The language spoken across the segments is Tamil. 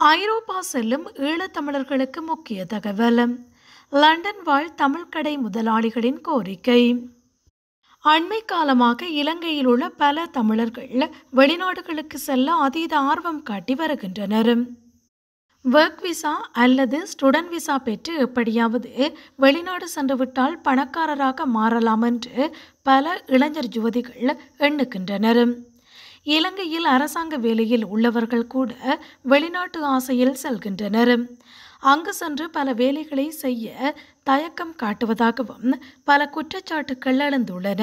ஐரோப்பா செல்லும் ஈழத்தமிழர்களுக்கு முக்கிய தகவல் லண்டன் வாழ் தமிழ் கடை முதலாளிகளின் கோரிக்கை அண்மை காலமாக இலங்கையில் உள்ள பல தமிழர்கள் வெளிநாடுகளுக்கு செல்ல அதீத ஆர்வம் காட்டி வருகின்றனர் ஒர்க் விசா அல்லது ஸ்டூடெண்ட் விசா பெற்று எப்படியாவது வெளிநாடு சென்றுவிட்டால் பணக்காரராக மாறலாம் என்று பல இளைஞர் யுவதிகள் எண்ணுகின்றனர் இலங்கையில் அரசாங்க வேலையில் உள்ளவர்கள் கூட வெளிநாட்டு ஆசையில் செல்கின்றனர் அங்கு சென்று பல வேலைகளை செய்ய தயக்கம் காட்டுவதாகவும் பல குற்றச்சாட்டுக்கள் எழுந்துள்ளன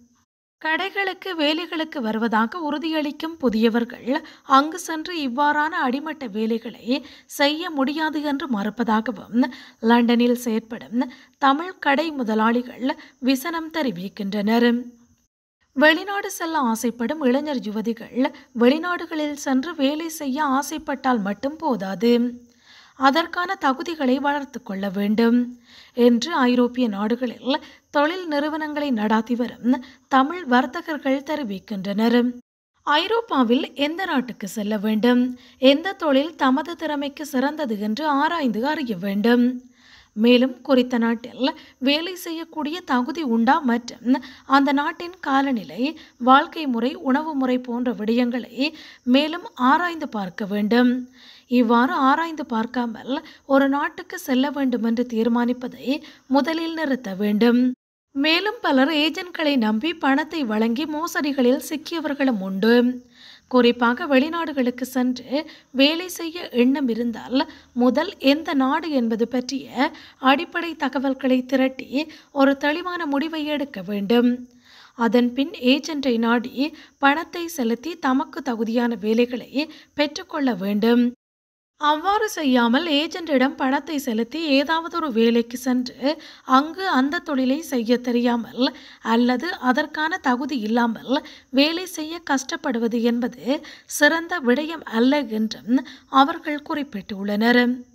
கடைகளுக்கு வேலைகளுக்கு வருவதாக உறுதியளிக்கும் புதியவர்கள் அங்கு சென்று இவ்வாறான அடிமட்ட வேலைகளை செய்ய முடியாது என்று மறுப்பதாகவும் லண்டனில் செயற்படும் தமிழ் கடை முதலாளிகள் விசனம் தெரிவிக்கின்றனர் வெளிநாடு செல்ல ஆசைப்படும் இளைஞர் யுவதிகள் வெளிநாடுகளில் சென்று வேலை செய்ய ஆசைப்பட்டால் மட்டும் போதாது அதற்கான தகுதிகளை வளர்த்து கொள்ள வேண்டும் என்று ஐரோப்பிய நாடுகளில் தொழில் நிறுவனங்களை நடாத்தி வரும் தமிழ் வர்த்தகர்கள் தெரிவிக்கின்றனர் ஐரோப்பாவில் எந்த நாட்டுக்கு செல்ல வேண்டும் எந்த தொழில் தமது திறமைக்கு சிறந்தது என்று ஆராய்ந்து அறிய வேண்டும் மேலும் குறித்த நாட்டில் வேலை செய்யக்கூடிய தகுதி உண்டா மற்றும் அந்த நாட்டின் காலநிலை வாழ்க்கை முறை உணவு முறை போன்ற விடயங்களை மேலும் ஆராய்ந்து பார்க்க வேண்டும் இவ்வாறு ஆராய்ந்து பார்க்காமல் ஒரு நாட்டுக்கு செல்ல வேண்டும் என்று தீர்மானிப்பதை முதலில் நிறுத்த வேண்டும் மேலும் பலர் ஏஜென்ட்களை நம்பி பணத்தை வழங்கி மோசடிகளில் சிக்கியவர்களும் உண்டு குறிப்பாக வெளிநாடுகளுக்கு சென்று வேலை செய்ய எண்ணம் இருந்தால் முதல் எந்த நாடு என்பது பற்றிய அடிப்படை தகவல்களை திரட்டி ஒரு தெளிவான முடிவை எடுக்க வேண்டும் அதன் பின் ஏஜென்ட்டை நாடி பணத்தை செலுத்தி தமக்கு தகுதியான வேலைகளை பெற்றுக்கொள்ள வேண்டும் அவ்வாறு செய்யாமல் ஏஜென்ட்டிடம் பணத்தை செலுத்தி ஏதாவது ஒரு வேலைக்கு சென்று அங்கு அந்த தொழிலை செய்ய தெரியாமல் அல்லது அதற்கான தகுதி இல்லாமல் வேலை செய்ய கஷ்டப்படுவது என்பது சிறந்த விடயம் அல்ல என்றும் அவர்கள் குறிப்பிட்டுள்ளனர்